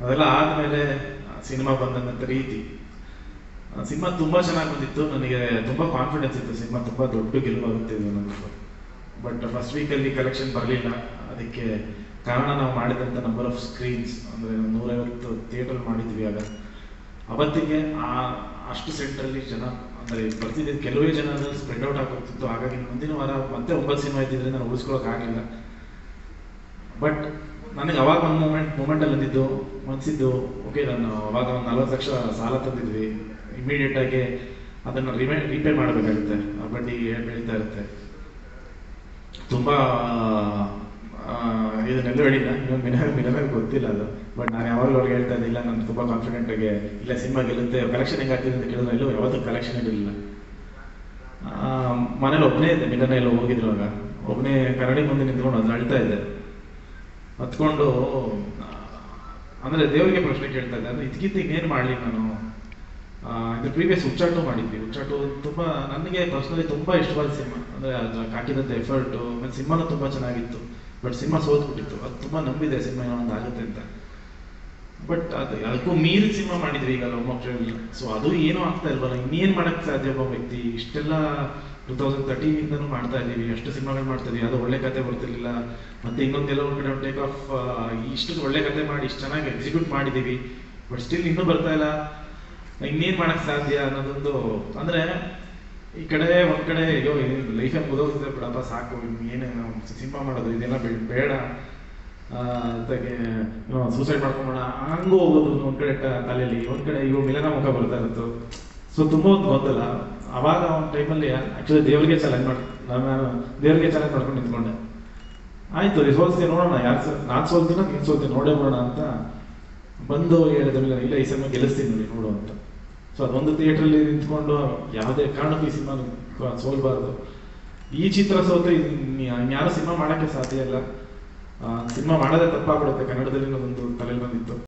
ಅದೆಲ್ಲ ಆದಮೇಲೆ ಸಿನಿಮಾ ಬಂದಂಥ ರೀತಿ ಸಿನಿಮಾ ತುಂಬ ಚೆನ್ನಾಗಿ ಬಂದಿತ್ತು ನನಗೆ ತುಂಬ ಕಾನ್ಫಿಡೆನ್ಸ್ ಇತ್ತು ಸಿನಿಮಾ ತುಂಬ ದೊಡ್ಡ ಗೆಲುವಾಗುತ್ತೆ ಇದು ನನಗೆ ಬಟ್ ಫಸ್ಟ್ ವೀಕಲ್ಲಿ ಕಲೆಕ್ಷನ್ ಬರಲಿಲ್ಲ ಅದಕ್ಕೆ ಕಾರಣ ನಾವು ಮಾಡಿದಂಥ ನಂಬರ್ ಆಫ್ ಸ್ಕ್ರೀನ್ಸ್ ಅಂದರೆ ನೂರೈವತ್ತು ಥಿಯೇಟರ್ ಮಾಡಿದ್ವಿ ಆಗ ಅವತ್ತಿಗೆ ಆ ಅಷ್ಟು ಸೆಂಟ್ರಲ್ಲಿ ಜನ ಅಂದರೆ ಬರ್ತಿದ್ದ ಕೆಲವೇ ಜನ ಸ್ಪ್ರೆಡ್ ಔಟ್ ಆಗೋಗ್ತಿತ್ತು ಹಾಗಾಗಿ ಮುಂದಿನ ವಾರ ಮತ್ತೆ ಒಂಬತ್ತು ಸಿನಿಮಾ ಇದ್ದಿದ್ರೆ ನಾನು ಉಳಿಸ್ಕೊಳಕ್ ಆಗಲಿಲ್ಲ ಬಟ್ ನನಗೆ ಅವಾಗ ಒಂದು ಮೂಮೆಂಟ್ ಮೂಮೆಂಟಲ್ಲಿ ಅಂದಿದ್ದು ಮನ್ಸಿದ್ದು ಓಕೆ ನಾನು ಅವಾಗ ಒಂದು ನಲ್ವತ್ತು ಲಕ್ಷ ಸಾಲ ತಂದಿದ್ವಿ ಇಮಿಡಿಯೇಟ್ ಆಗಿ ಅದನ್ನು ರಿಮೇ ರೀಪೇ ಮಾಡಬೇಕಾಗುತ್ತೆ ಆ ಬಡ್ಡಿ ಬೆಳೀತಾ ಇರುತ್ತೆ ತುಂಬ ಇದನ್ನೆಲ್ಲ ಹೇಳಿಲ್ಲ ಇನ್ನೊಂದು ಮಿನ ಮಿನಮಗೆ ಗೊತ್ತಿಲ್ಲ ಅದು ಬಟ್ ನಾನು ಯಾವಾಗಲೂ ಅವ್ರಿಗೆ ಹೇಳ್ತಾ ಇದ್ದಿಲ್ಲ ನಾನು ತುಂಬ ಕಾನ್ಫಿಡೆಂಟ್ ಆಗಿ ಇಲ್ಲ ಸಿನಿಮಾ ಗೆಲ್ಲುತ್ತೆ ಕಲೆಕ್ಷನ್ ಹೆಂಗೆ ಆಗ್ತಿದೆ ಅಂತ ಕೇಳಿದ್ರೆ ಎಲ್ಲೂ ಯಾವತ್ತೂ ಕಲೆಕ್ಷನ್ ಇರಲಿಲ್ಲ ಮನೇಲಿ ಒಬ್ಬನೇ ಇದ್ದೆ ಮಿಲನ ಎಲ್ಲ ಹೋಗಿದ್ರು ಆಗ ಒಬ್ಬನೇ ಕರಡಿ ಮುಂದೆ ನಿಂತ್ಕೊಂಡು ಅದು ಅಳ್ತಾ ಇದ್ದೆ ಹತ್ಕೊಂಡು ಆ, ಅಂದ್ರೆ ದೇವರಿಗೆ ಪ್ರಶ್ನೆ ಕೇಳ್ತಾ ಇದ್ದೆ ಅಂದ್ರೆ ಇದಕ್ಕಿಂತ ಇನ್ನೇನು ಮಾಡಲಿ ನಾನು ಆ, ಇದು ಪ್ರೀವಿಯಸ್ ಹುಚ್ಚಾಟು ಮಾಡಿದ್ವಿ ಹುಚ್ಚಾಟು ತುಂಬಾ ನನಗೆ ಪರ್ಸನಲಿ ತುಂಬಾ ಇಷ್ಟವಾದ ಸಿನಿಮಾ ಅಂದ್ರೆ ಅದು ಹಾಕಿದಂಥ ಎಫರ್ಟು ಮತ್ತೆ ಸಿನಿಮಾನು ತುಂಬಾ ಚೆನ್ನಾಗಿತ್ತು ಬಟ್ ಸಿನಿಮಾ ಸೋತ್ಬಿಟ್ಟಿತ್ತು ಅದು ತುಂಬಾ ನಂಬಿದೆ ಸಿನಿಮಾ ಒಂದು ಆಗುತ್ತೆ ಅಂತ ಬಟ್ ಅದು ಅದಕ್ಕೂ ಮೀರಿ ಸಿನಿಮಾ ಮಾಡಿದ್ವಿ ಈಗ ಲವ್ ಮಕ್ಕಳಲ್ಲಿ ಸೊ ಅದು ಏನೂ ಆಗ್ತಾ ಇಲ್ವಲ್ಲ ಇನ್ನೇನು ಮಾಡಕ್ಕೆ ಸಾಧ್ಯ ಒಬ್ಬ ವ್ಯಕ್ತಿ ಇಷ್ಟೆಲ್ಲ ಟೂ ತೌಸಂಡ್ ತರ್ಟೀನಿಂದನೂ ಮಾಡ್ತಾ ಇದ್ದೀವಿ ಅಷ್ಟು ಸಿನಿಮಾಗಳು ಮಾಡ್ತಾ ಇದೀವಿ ಅದು ಒಳ್ಳೆ ಕತೆ ಬರ್ತಿರ್ಲಿಲ್ಲ ಮತ್ತೆ ಇನ್ನೊಂದು ಕೆಲವು ಕಡೆ ಟೇಕ್ ಆಫ್ ಇಷ್ಟು ಒಳ್ಳೆ ಕತೆ ಮಾಡಿ ಇಷ್ಟು ಚೆನ್ನಾಗಿ ಎಕ್ಸಿಕ್ಯೂಟ್ ಮಾಡಿದ್ದೀವಿ ಬಟ್ ಸ್ಟಿಲ್ ಇನ್ನೂ ಬರ್ತಾ ಇಲ್ಲ ಇನ್ನೇನು ಮಾಡಕ್ ಸಾಧ್ಯ ಅನ್ನೋದೊಂದು ಅಂದ್ರೆ ಈ ಕಡೆ ಒಂದ್ ಕಡೆ ಅಯ್ಯೋ ಲೈಫೇ ಮುಗಿದೋಗ್ತದೆ ಬಿಡಪ್ಪ ಸಾಕು ಏನು ಸಿನಿಮಾ ಮಾಡೋದು ಇದೆಲ್ಲ ಬೇ- ಬೇಡ ಸೂಸೈಡ್ ಮಾಡ್ಕೊಂಬೋಣ ಹಂಗೂ ಹೋಗೋದು ಒಂದ್ ಕಡೆ ಟ- ತಲೆಯಲ್ಲಿ ಒಂದ್ ಕಡೆ ಇವಾಗ ಮಿಲನ ಮುಖ ಬರ್ತಾ ಇರುತ್ತೋ ಸೊ ತುಂಬಾ ಒಂದು ಗೊತ್ತಲ್ಲ ಅವಾಗ ಒಂದು ಟೈಮಲ್ಲಿ ಆಕ್ಚುಲಿ ದೇವರಿಗೆ ಚಾಲೆಂಜ್ ಮಾಡಿ ನಾನು ದೇವರಿಗೆ ಚಾಲೆಂಜ್ ಮಾಡ್ಕೊಂಡು ನಿಂತ್ಕೊಂಡೆ ಆಯ್ತು ಇದು ಸೋಲ್ಸ್ತೀನಿ ನೋಡೋಣ ಯಾರು ನಾನು ಸೋಲ್ತೀನೋ ನೀನು ಸೋಲ್ತೀನಿ ನೋಡೇ ಬಿಡೋಣ ಅಂತ ಬಂದು ಹೇಳಿದ ಮೇಲೆ ಇಲ್ಲ ಈ ಸಿನಿಮಾ ಗೆಲ್ಲಿಸ್ತೀನಿ ನೋಡಿ ನೋಡು ಅಂತ ಸೊ ಅದೊಂದು ಥಿಯೇಟ್ರಲ್ಲಿ ನಿಂತ್ಕೊಂಡು ಯಾವುದೇ ಕಾರಣಕ್ಕೂ ಈ ಸಿನಿಮಾ ಸೋಲ್ಬಾರ್ದು ಈ ಚಿತ್ರ ಸೋತ್ರೆ ಇನ್ಯಾರು ಸಿನಿಮಾ ಮಾಡೋಕ್ಕೆ ಸಾಧ್ಯ ಇಲ್ಲ ಸಿನಿಮಾ ಮಾಡೋದೇ ತಪ್ಪಾಗ್ಬಿಡುತ್ತೆ ಕನ್ನಡದಲ್ಲಿ ಒಂದು ತಲೆಯಲ್ಲಿ ಬಂದಿತ್ತು